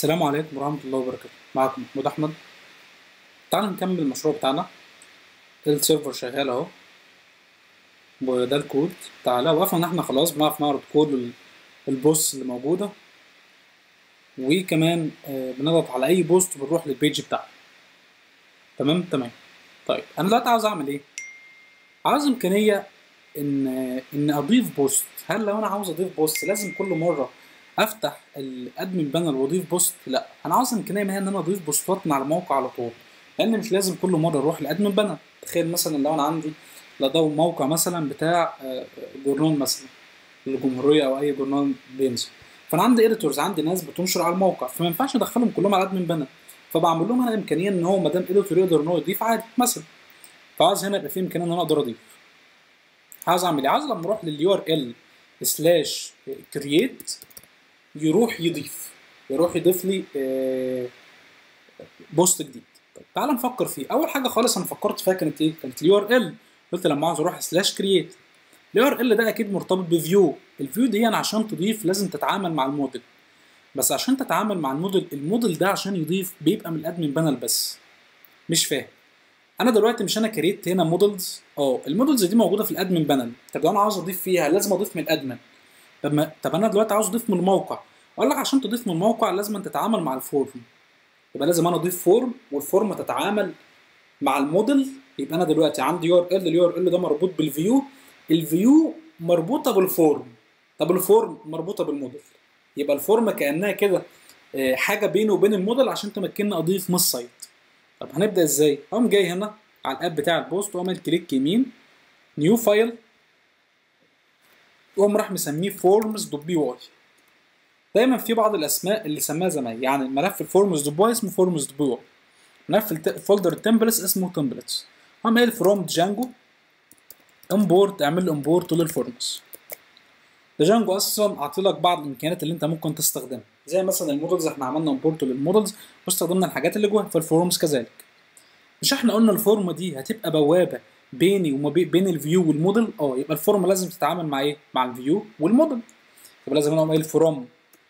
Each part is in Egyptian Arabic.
السلام عليكم ورحمة الله وبركاته معكم محمود أحمد تعالوا نكمل المشروع بتاعنا السيرفر شغال أهو وده الكود تعالى وقفنا إن إحنا خلاص بنعرف نعرض كود ال- البوست اللي موجودة وكمان آه، بنضغط على أي بوست وبنروح للبيج بتاعنا تمام تمام طيب أنا دلوقتي عاوز أعمل إيه؟ عاوز إمكانية إن إن أضيف بوست هل لو أنا عاوز أضيف بوست لازم كل مرة افتح الادمن بانل واضيف بوست لا انا عاوز امكانيه منها ان انا اضيف بوستات من على الموقع على طول لان مش لازم كل مره اروح لادمن بانل تخيل مثلا لو انا عندي لو موقع مثلا بتاع آه، جورنال مثلا الجمهوريه او اي جورنال بينزل فانا عندي اديتورز عندي ناس بتنشر على الموقع فما ينفعش ادخلهم كلهم على ادمن بانل فبعمل لهم انا امكانيه ان هو ما دام اديتور يقدر ان هو يضيف عادي مثلا فعاوز هنا يبقى في امكانيه ان انا اقدر اضيف عاوز اعمل ايه عاوز لما اروح لليو ار ال سلاش كرييت يروح يضيف يروح يضيف لي آه، بوست جديد طيب تعال نفكر فيه اول حاجه خالص انا فكرت فيها كانت ايه كانت اليو ار ال قلت لما عاوز اروح سلاش كرييت اليو ار ال ده اكيد مرتبط بفيو الفيو دي انا عشان تضيف لازم تتعامل مع الموديل بس عشان تتعامل مع الموديل الموديل ده عشان يضيف بيبقى من الادمن بانل بس مش فاهم انا دلوقتي مش انا كريت هنا مودلز اه المودلز دي موجوده في الادمن بانل طب لو انا عاوز اضيف فيها لازم اضيف من الادمن طب ما طب انا دلوقتي عاوز اضيف من الموقع اقول لك عشان تضيف من الموقع لازم أن تتعامل مع الفورم يبقى لازم انا اضيف فورم والفورم تتعامل مع الموديل يبقى انا دلوقتي عندي يو ار ال اليو ار ال ده مربوط بالفيو الفيو مربوطه بالفورم طب الفورم مربوطه بالموديل يبقى الفورم كانها كده آه، حاجه بيني وبين الموديل عشان تمكنني اضيف من السايت طب هنبدا ازاي اقوم جاي هنا على الاب بتاع البوست واعمل كليك يمين نيو فايل واقوم راح مسميه فورمز دوت بي واي دايما في بعض الاسماء اللي سماها زمان يعني ملف الفورمز دوت باي اسمه فورمز دوت بي واي ملف الت- فولدر التمبلتس اسمه تمبلتس اقوم قايل فروم جانجو امبورت اعمل له امبورت للفورمز ده جانجو اصلا اعطيلك بعض الامكانيات اللي انت ممكن تستخدمها زي مثلا المودلز احنا عملنا امبورت للمودلز واستخدمنا الحاجات اللي جواها فالفورمز كذلك مش احنا قلنا الفورم دي هتبقى بوابه بيني وما بي- بين الفيو والموديل اه يبقى الفورم لازم تتعامل مع ايه مع الفيو والموديل يبقى لازم اقوم قايل فروم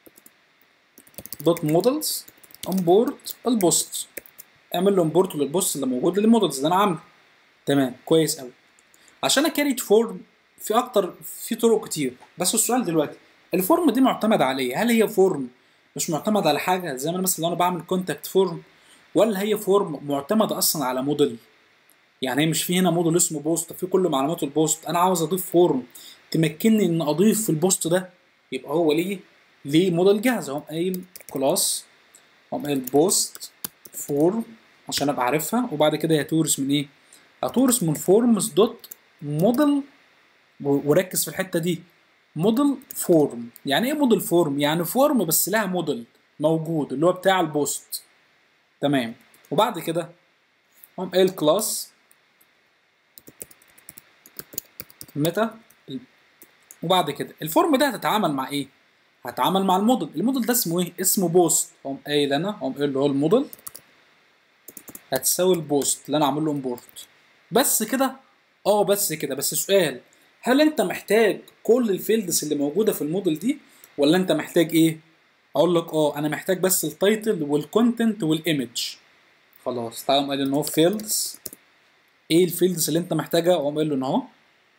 دوت مودلز امبورت البوست اعمل له امبورت للبوست اللي موجود للمودلز اللي انا عامله تمام كويس قوي عشان اكريت فورم في اكتر في طرق كتير بس السؤال دلوقتي الفورم دي معتمده على ايه هل هي فورم مش معتمد على حاجه زي ما أنا مثلا لو انا بعمل كونتاكت فورم ولا هي فورم معتمده اصلا على موديل يعني هي مش في هنا موديل اسمه بوست في كل معلومات البوست انا عاوز اضيف فورم تمكنني ان اضيف في البوست ده يبقى هو ليه ليه موديل جاهز اقوم قايل كلاس اقوم قايل بوست فورم عشان ابقى عارفها وبعد كده هتورث من ايه هتورث من فورمز دوت موديل وركز في الحته دي موديل فورم يعني ايه موديل فورم يعني فورم بس لها موديل موجود اللي هو بتاع البوست تمام وبعد كده اقوم قايل كلاس ميتا وبعد كده الفورم ده هتتعامل مع ايه هتعامل مع الموديل الموديل ده اسمه ايه اسمه بوست اقوم قايل انا اقوم قايل له هو الموديل هتساوي البوست اللي انا عامل له امبورت بس كده اه بس كده بس سؤال هل انت محتاج كل الفيلدز اللي موجوده في الموديل دي ولا انت محتاج ايه اقول لك اه انا محتاج بس التايتل والكونتنت والايمج خلاص تعالى قال ان هو فيلدز ايه الفيلدز اللي انت محتاجها اقوم قايل له ان اهو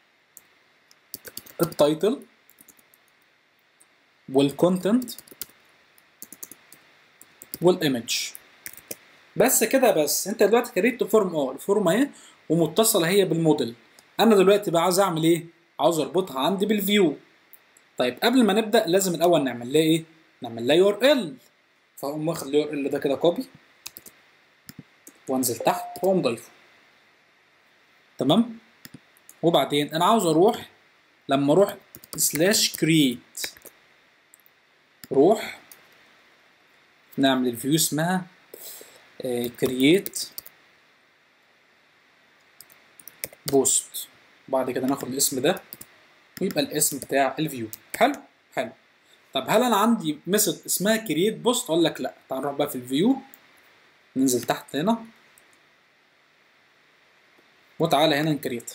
التايتل والكونتنت والايمج بس كده بس انت دلوقتي كريت فورم اه الفورم اهي ومتصله هي بالموديل انا دلوقتي بقى عاوز اعمل ايه عاوز اربطها عندي بالفيو طيب قبل ما نبدا لازم الاول نعمل لها ايه نعمل لها يو ار ال فاقوم واخد اليو ار ال ده كده كوبي وانزل تحت واقوم ضايفه تمام وبعدين انا عاوز اروح لما اروح سلاش كرييت روح نعمل الفيو اسمها كرييت بوست بعد كده ناخد الاسم ده ويبقى الاسم بتاع الفيو حلو حلو طب هل انا عندي ميثود اسمها كرييت بوست اقول لك لا تعال نروح بقى في الفيو ننزل تحت هنا وتعالى هنا نكريت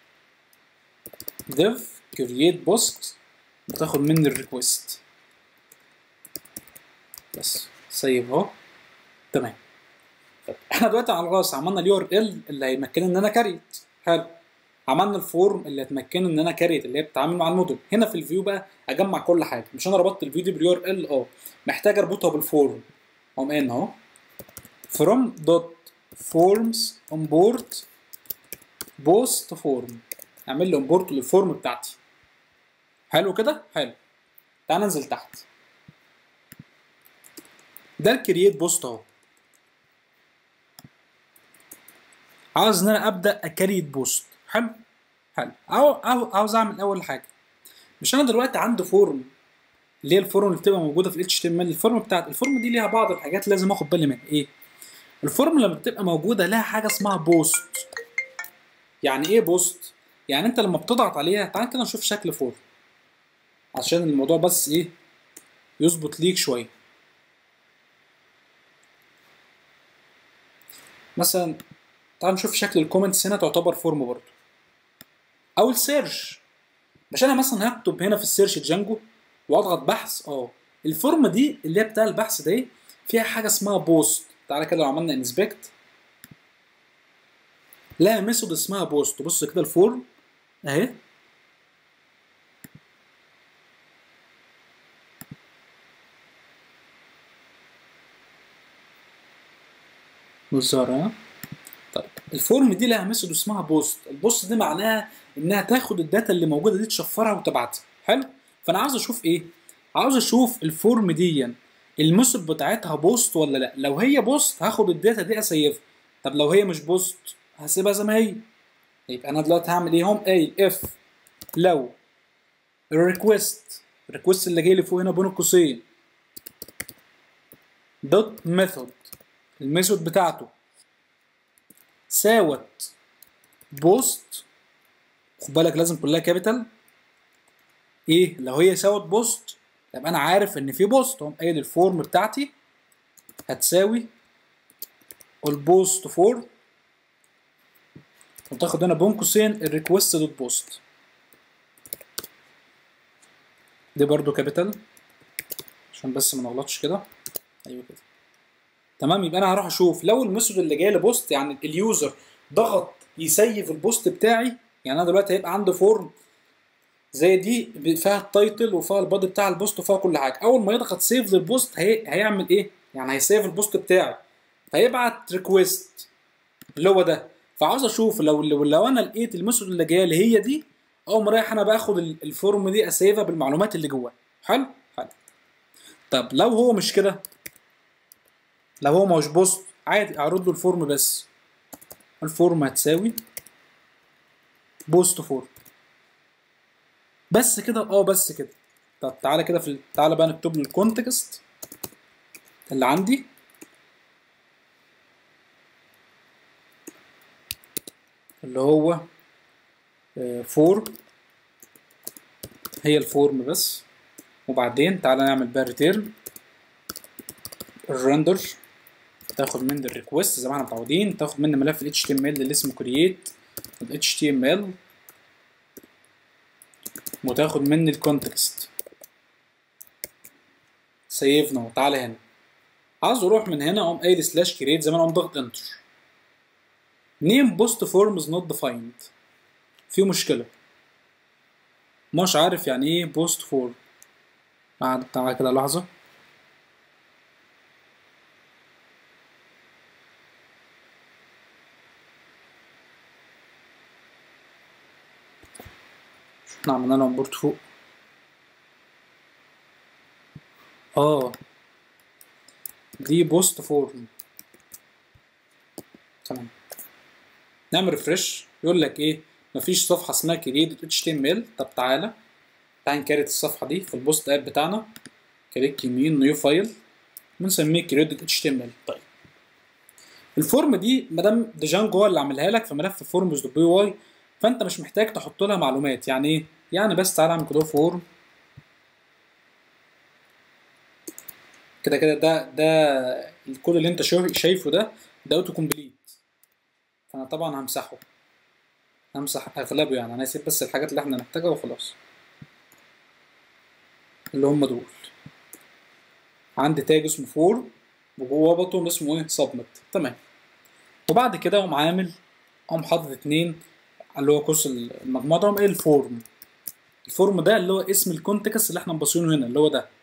div create post بتاخد مني الريكوست بس سيب اهو تمام طب احنا دلوقتي على الراس عملنا اليو ار ال اللي هيمكنني ان انا كاريت حلو عملنا الفورم اللي هتمكنني ان انا كاريت اللي هي بتتعامل مع الموديل هنا في الفيو بقى اجمع كل حاجه مش انا ربطت الفيو دي باليو ار ال اه محتاج اربطها بالفورم اقوم قايل اهو from dot forms onboard post form اعمل لي امبورت للفورم بتاعتي حلو كده حلو تعال ننزل تحت ده الكرييت بوست اهو عاوز ان انا ابدا اكريت بوست حلو حلو أو, أو عاوز اعمل اول حاجه مش انا دلوقتي عندي فورم اللي هي الفورم اللي بتبقى موجوده في الاتش تي ام ال الفورم بتاعت الفورم دي ليها بعض الحاجات لازم اخد بالي منها ايه الفورم لما بتبقى موجوده لها حاجه اسمها بوست يعني ايه بوست يعني انت لما بتضغط عليها تعال كده نشوف شكل فورم عشان الموضوع بس ايه يظبط ليك شويه مثلا تعال نشوف شكل الكومنتس هنا تعتبر فورم برضه او السيرش مش انا مثلا هكتب هنا في السيرش جانجو واضغط بحث اه الفورمه دي اللي هي بتاع البحث ده فيها حاجه اسمها بوست تعالى كده لو عملنا انسبكت لها ميثود اسمها بوست بص كده الفورم اهي بالظبط طيب الفورم دي لها ميثود اسمها بوست البوست دي معناها انها تاخد الداتا اللي موجوده دي تشفرها وتبعتها حلو فانا عاوز اشوف ايه عاوز اشوف الفورم دي الميثود بتاعتها بوست ولا لا لو هي بوست هاخد الداتا دي اسيفها طب لو هي مش بوست هسيبها زي ما هي يبقى انا دلوقتي هعمل ايه هم قايل اف لو الريكوست الريكوست اللي جاي لي فوق هنا بين قوسين دوت ميثود الميثود بتاعته ساوت بوست خد بالك لازم كلها كابيتال ايه لو هي ساوت بوست يبقى انا عارف ان في بوست اقوم قايل الفورم بتاعتي هتساوي البوست فورم وتاخد هنا بين قوسين الريكوست دوت بوست دي برضو كابيتال عشان بس ما نغلطش كده ايوه كده تمام يبقى انا هروح اشوف لو الميثود اللي جاي لي بوست يعني اليوزر ضغط يسيف البوست بتاعي يعني انا دلوقتي هيبقى عندي فورم زي دي فيها التايتل وفيها البادي بتاع البوست وفيها كل حاجه اول ما يضغط سيف للبوست هي... هيعمل ايه يعني هيسيف البوست بتاعي فيبعت ريكويست اللي هو ده فعاوز اشوف لو لو انا لقيت الميثود اللي جايه لي هي دي اقوم رايح انا باخد الفورم دي اسيفها بالمعلومات اللي جواها حلو حلو طب لو هو مش كده لو هو مش بوست عادي اعرض له الفورم بس الفورم هتساوي بوست فورم بس كده اه بس كده طب تعالى كده في تعالى بقى نكتب له الكونتكست اللي عندي اللي هو فورم هي الفورم بس وبعدين تعالى نعمل بقى ريتيرن الرندر تاخد من الريكوست زي ما احنا متعودين تاخد من ملف ال HTML اللي اسمه create ال HTML وتاخد من الكونتكست سيفنا وتعالى هنا عاوز اروح من هنا اقوم قايل سلاش كريت زي ما انا اقوم ضغط انتر نيم بوست فورم از نوت ديفايند في مشكلة مش عارف يعني ايه بوست فورم تعالى كده لحظة احنا عملنا لهم بورت فوق اه دي بوست فورم تمام نعمل ريفرش يقول لك ايه مفيش صفحه اسمها كريت اتش تي ام ال طب تعالى تعالى نكريت الصفحه دي في البوست اب بتاعنا كليك يمين نيو فايل بنسميه كريت اتش تي ام ال طيب الفورم دي مادام ديجانجو هو اللي عاملها لك في ملف فورمز دوت بي واي فانت مش محتاج تحط لها معلومات يعني ايه يعني بس تعالى اعمل كده فورم كده كده ده ده الكود اللي انت شايفه ده ده اوتو كومبليت فانا طبعا همسحه همسح اغلبه يعني انا هسيب بس الحاجات اللي احنا نحتاجها وخلاص اللي هم دول عندي تاج اسمه فورم وجوه بطن اسمه ايه سبمت تمام وبعد كده قوم عامل قوم حاطط اتنين اللي هو قوس المجموعه ده قوم ايه الفورم الفورم ده اللي هو اسم الكونتكست اللي احنا مبصينه هنا اللي هو ده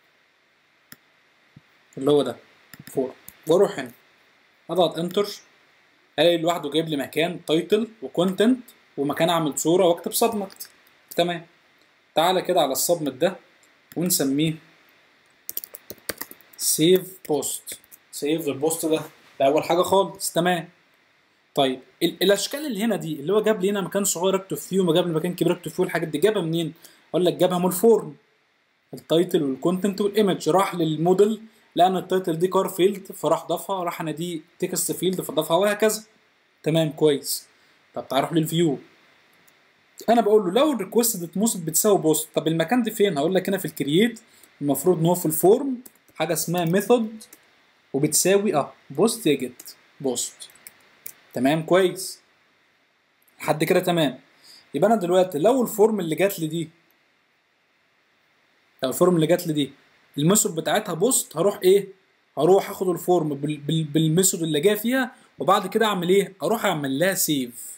اللي هو ده فورم واروح هنا اضغط انتر الاقي لوحده جايب لي مكان تايتل وكونتنت ومكان اعمل صوره واكتب سبمت تمام تعالى كده على السبمت ده ونسميه سيف بوست سيف البوست ده ده اول حاجه خالص تمام طيب ال- الاشكال اللي هنا دي اللي هو جاب لي هنا مكان صغير اكتب فيه وما جاب لي مكان كبير اكتب فيه الحاجات دي جابها منين اقول لك جابها من الفورم التايتل والكونتنت والايمج راح للموديل لقى ان التايتل دي كار فيلد فراح ضافها راح انا دي تكست فيلد فضافها وهكذا تمام كويس طب تعال نروح للفيو انا بقول له لو الريكوست دوت موست بتساوي بوست طب المكان ده فين هقول لك هنا في الكرييت المفروض ان هو في الفورم حاجه اسمها ميثود وبتساوي اه بوست يا جيت بوست تمام كويس لحد كده تمام يبقى انا دلوقتي لو الفورم اللي جات لي دي لو الفورم اللي جات لي دي الميثود بتاعتها بوست هروح ايه هروح اخد الفورم بال بال بالميثود اللي جايه فيها وبعد كده اعمل ايه اروح اعمل لها سيف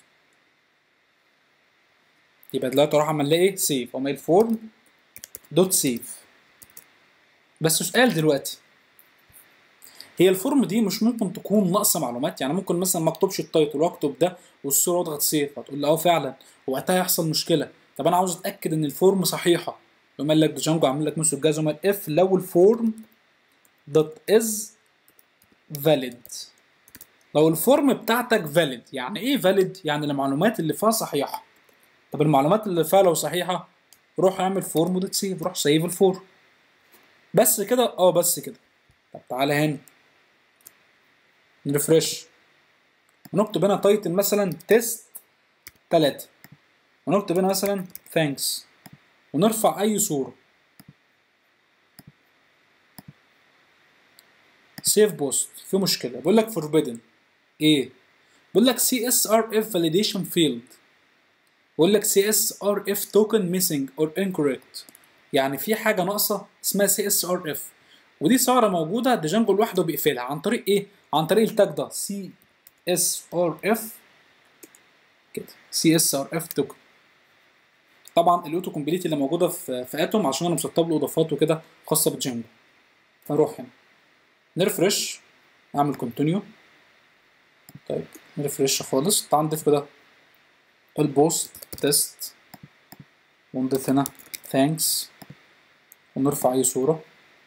يبقى دلوقتي اروح اعمل لها ايه سيف اقوم قايل فورم دوت سيف بس سؤال دلوقتي هي الفورم دي مش ممكن تكون ناقصه معلومات يعني ممكن مثلا ما اكتبش التايتل واكتب ده والصوره واضغط سيف هتقول لي اه فعلا وقتها يحصل مشكله طب انا عاوز اتاكد ان الفورم صحيحه يقوم قال لك جانجو عامل لك ميثود جاز قال اف لو الفورم دوت از فاليد لو الفورم بتاعتك فاليد يعني ايه فاليد يعني المعلومات اللي فيها صحيحه طب المعلومات اللي فيها لو صحيحه روح اعمل فورم ودوت سيف روح سيف الفورم بس كده اه بس كده طب تعالى هنا نرفرش ونكتب هنا تايتل مثلا تيست 3 ونكتب هنا مثلا ثانكس ونرفع اي صوره سيف بوست في مشكله بيقول لك فوربيدن ايه بيقول لك سي اس ار اف فاليديشن فيلد بيقول لك سي اس ار اف توكن ميسنج اور انكوريكت يعني في حاجه ناقصه اسمها سي اس ار اف ودي ثغره موجوده ديجانجو لوحده بيقفلها عن طريق ايه عن طريق التاج ده سي اس ار اف كده سي اس ار اف توكن طبعا الاوتو كومبليت اللي موجوده في في اتوم عشان انا مسطب له اضافات وكده خاصه بجانجو فنروح هنا نرفرش اعمل كونتينيو طيب نرفرش خالص تعال نضيف كده البوست تيست ونضيف هنا ثانكس ونرفع اي صوره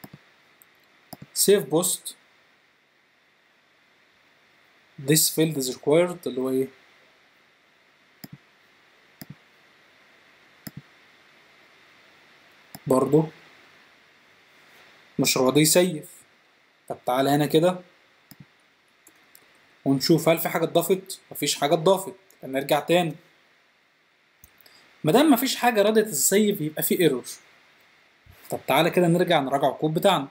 save post this field is required اللي هو ايه برضو مش راضي يسيف طب تعالى هنا كده ونشوف هل في حاجة اتضافت مفيش حاجة اتضافت نرجع تاني مادام مفيش حاجة راضية تسيف يبقى في ايرور طب تعالى كده نرجع نراجع الكود بتاعنا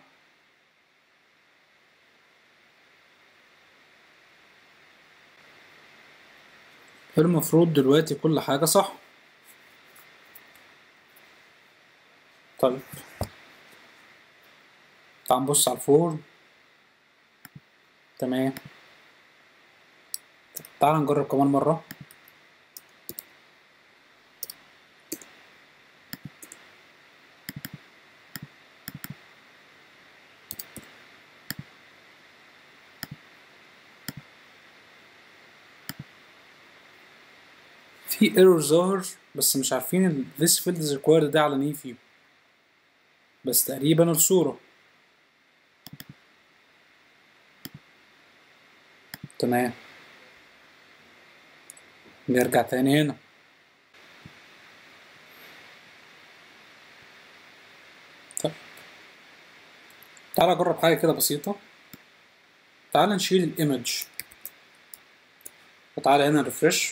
المفروض دلوقتي كل حاجة صح طيب تعال نبص على الفورم تمام تعال نجرب كمان مرة في ايرور ظاهر بس مش عارفين ال this field is required ده على مين فيه بس تقريبا الصورة تمام نرجع تاني هنا طيب تعالى اجرب حاجة كده بسيطة تعالى نشيل الايمج وتعالى هنا ريفرش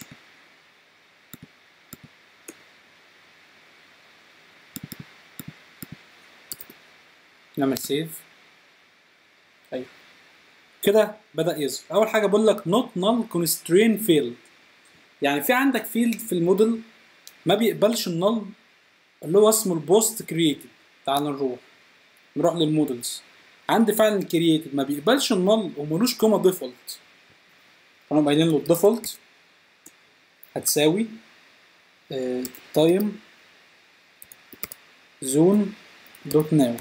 نعمل سيف ايوه كده بدأ يظهر أول حاجة بقول لك not null constraint field يعني في عندك فيلد في الموديل ما بيقبلش النل اللي هو اسمه البوست كرييتد تعال نروح نروح للمودلز عندي فعلا كرييتد ما بيقبلش النل وملوش قيمه ديفولت انا قايلين له الديفولت هتساوي تايم زون دوت ناو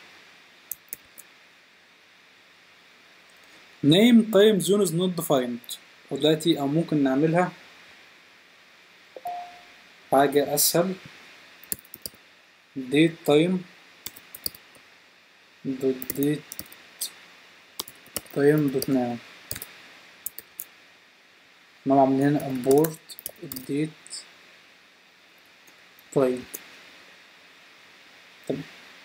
name time zone is not defined ودلوقتي او ممكن نعملها حاجة اسهل date time dot date time dot now نعم عاملين هنا import date time تمام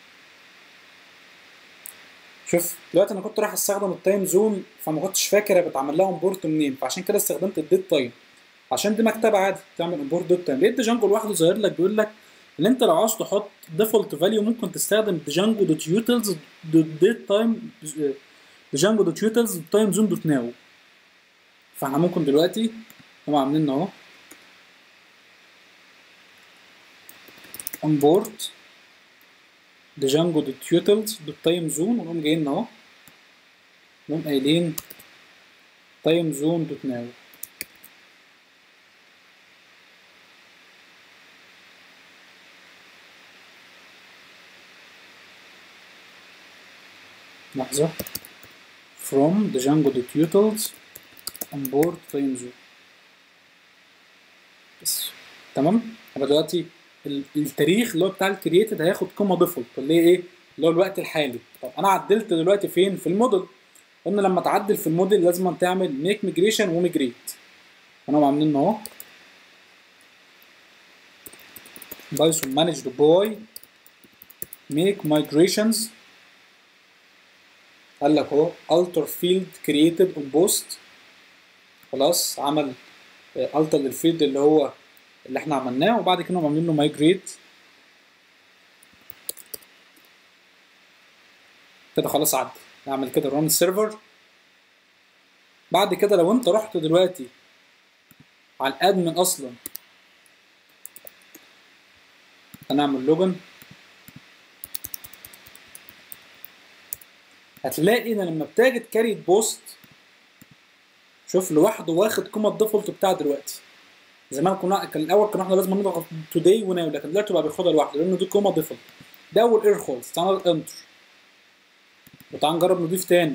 شوف دلوقتي انا كنت رايح استخدم التايم زون فما كنتش فاكر هي بتعمل لها امبورت منين فعشان كده استخدمت الديت تايم عشان دي مكتبه عادي تعمل امبورت دوت تايم لقيت ديجانجو لوحده ظاهر لك بيقول لك ان انت لو عاوز تحط ديفولت فاليو ممكن تستخدم ديجانجو دوت يوتلز دوت ديت تايم ديجانجو دوت يوتلز تايم زون دوت ناو فاحنا ممكن دلوقتي هم عاملين اهو امبورت ديجانجو دوت يوتلز دوت تايم زون ونقوم جايين اهو نقوم قايلين تايم زون دوت ناو لحظة from django.utils onboard time zone بس تمام يبقى دلوقتي ال- التاريخ اللي هو بتاع الكرييتد هياخد قيمه ديفولت اللي هي ايه؟ اللي هو الوقت الحالي طب انا عدلت دلوقتي فين؟ في الموديل قلنا لما تعدل في الموديل لازم تعمل ميك ميجريشن وميجريت انا عاملين اهو بايثون مانج باي ميك مايجريشنز قال لك اهو alter field created on post خلاص عمل alter للفيلد اللي هو اللي احنا عملناه وبعد كده عاملين له migrate كده خلاص عدى نعمل كده run السيرفر بعد كده لو انت رحت دلوقتي على الادمن اصلا هنعمل لوجن هتلاقي ان لما بتاجي تكريت بوست شوف لوحده واخد قيمه الديفولت بتاع دلوقتي زمان كنا كان الاول كنا احنا لازم نضغط توداي وناو لكن دلوقتي بقى بياخدها لوحده لانه دي قيمه ديفولت ده اول اير خالص تعالى نضغط انتر وتعالى نجرب نضيف تاني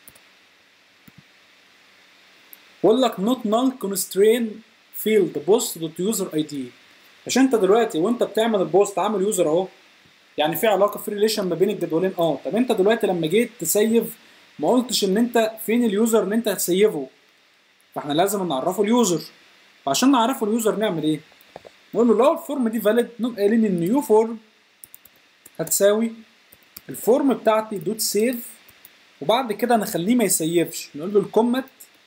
بقول لك نوت نال كونسترين فيلد بوست دوت يوزر اي دي عشان انت دلوقتي وانت بتعمل البوست عامل يوزر اهو يعني في علاقه في ريليشن ما بين الجدولين اه طب انت دلوقتي لما جيت تسيف ما قلتش ان انت فين اليوزر اللي انت هتسيفه فاحنا لازم نعرفه اليوزر وعشان نعرفه اليوزر نعمل ايه نقول له لو الفورم دي فاليد نقوم قايلين ان نيو فورم هتساوي الفورم بتاعتي دوت سيف وبعد كده نخليه ما يسيفش نقول له الكومت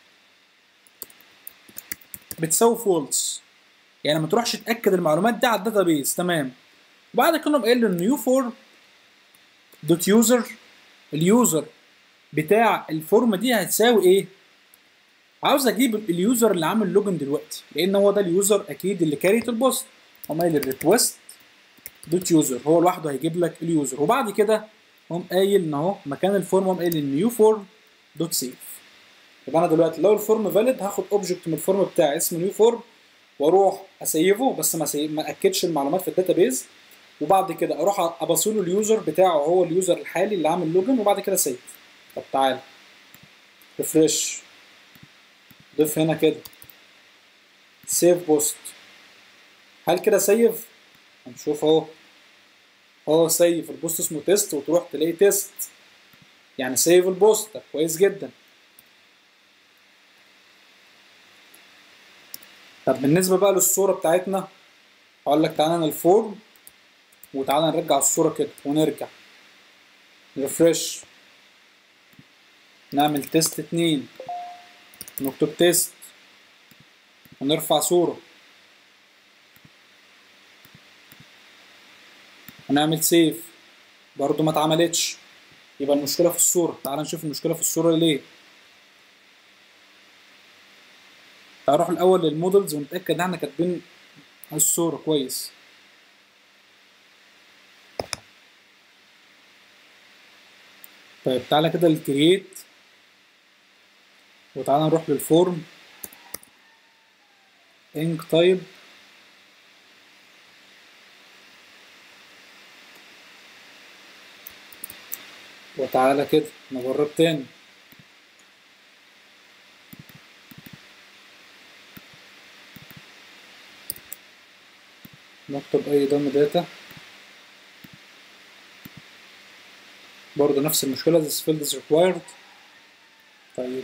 بتساوي فولس يعني ما تروحش تاكد المعلومات دي على الداتابيز تمام وبعد كده نقوم قايل له نيو فورم دوت يوزر اليوزر بتاع الفورم دي هتساوي ايه عاوز اجيب اليوزر اللي عامل لوجن دلوقتي لان هو ده اليوزر اكيد اللي كاريت البوست اقوم قايل الريكوست دوت يوزر هو لوحده هيجيب لك اليوزر وبعد كده اقوم قايل ان اهو مكان الفورم اقوم قايل النيو فورم دوت سيف يبقى انا دلوقتي لو الفورم فاليد هاخد اوبجكت من الفورم بتاعي اسمه نيو فورم واروح اسيفه بس ما سيب ما اكدش المعلومات في الداتابيز وبعد كده اروح ابصيله اليوزر بتاعه هو اليوزر الحالي اللي عامل لوجن وبعد كده سيف طب تعالى ريفرش ضيف هنا كده سيف بوست هل كده سيف هنشوف اهو اه سيف البوست اسمه تيست وتروح تلاقي تيست يعني سيف البوست طب كويس جدا طب بالنسبة بقى للصورة بتاعتنا هقول لك تعالى الفورم وتعالى نرجع الصورة كده ونرجع ريفرش نعمل تيست اتنين نكتب تيست ونرفع صورة ونعمل سيف برضو ما اتعملتش يبقى المشكلة في الصورة تعال نشوف المشكلة في الصورة ليه تعال نروح الأول للمودلز ونتأكد إن احنا كاتبين الصورة كويس طيب تعالى كده للكرييت وتعالى نروح للفورم انك تايب وتعالى كده نجرب تاني نكتب اي دم داتا برضه نفس المشكلة this field is required طيب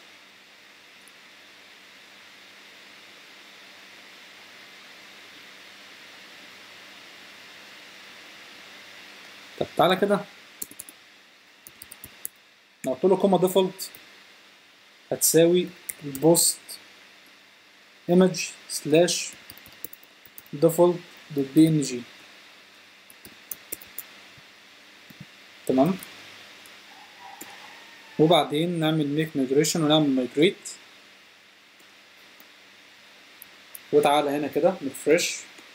طب تعالى كده لو قلت له كوما ديفولت هتساوي البوست ايمج سلاش ديفولت دوت بي ان جي تمام وبعدين نعمل ميك ميجريشن ونعمل ميجريت وتعالى هنا كده نفرش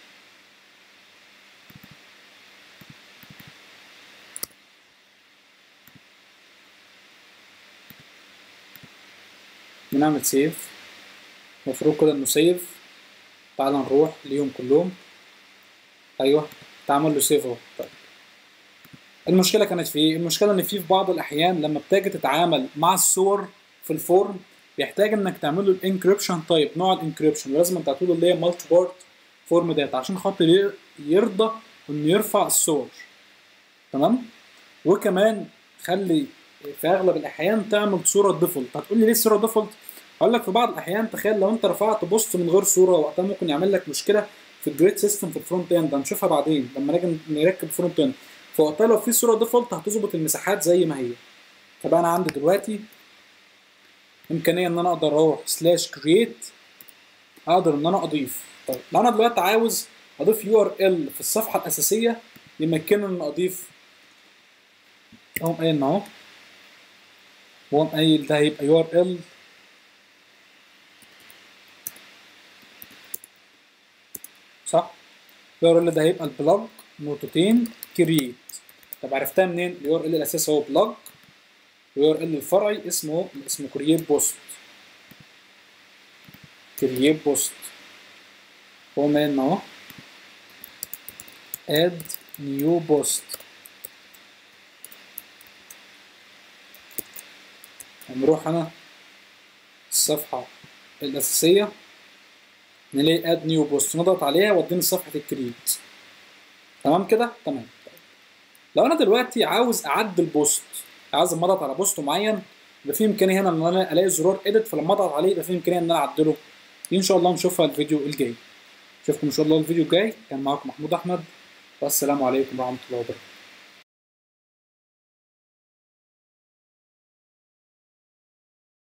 ونعمل سيف المفروض كده انه سيف تعالى نروح ليهم كلهم ايوه تعمل له سيف اهو طيب المشكله كانت في ايه المشكله ان في في بعض الاحيان لما بتيجي تتعامل مع الصور في الفورم بيحتاج انك تعمل له الانكريبشن تايب نوع الانكريبشن ولازم انت تعمل له اللي هي مالتي بارت فورم داتا عشان خاطر يرضى انه يرفع الصور تمام وكمان خلي في اغلب الاحيان تعمل صوره ديفولت هتقول لي ليه الصوره ديفولت هقول لك في بعض الاحيان تخيل لو انت رفعت بوست من غير صوره وقتها ممكن يعمل لك مشكله في الجريد سيستم في الفرونت اند هنشوفها بعدين لما نيجي نركب فرونت اند فوقتها لو في صوره ديفولت هتظبط المساحات زي ما هي طب انا عندي دلوقتي امكانيه ان انا اقدر اروح سلاش كرييت اقدر ان انا اضيف طيب لو انا دلوقتي عاوز اضيف يو ار ال في الصفحه الاساسيه يمكنني ان اضيف اقوم قايل اهو واقوم قايل ده هيبقى يو ار ال صح يو ار ال ده هيبقى البلاج نقطتين كرييت طب عرفتها منين اليو ار ال الاساسي هو بلاج اليو ار ال الفرعي اسمه اسمه كرييت بوست كرييت بوست هو من اهو اد نيو بوست هنروح انا الصفحة الأساسية نلاقي اد نيو بوست نضغط عليها واديني صفحة الكريت تمام كده تمام لو انا دلوقتي عاوز اعدل بوست عاوز اما اضغط على بوست معين يبقى في امكانيه هنا ان انا الاقي زرار اديت فلما اضغط عليه يبقى في امكانيه ان انا اعدله دي ان شاء الله نشوفها الفيديو الجاي اشوفكم ان شاء الله الفيديو الجاي كان معاكم محمود احمد والسلام عليكم ورحمه الله وبركاته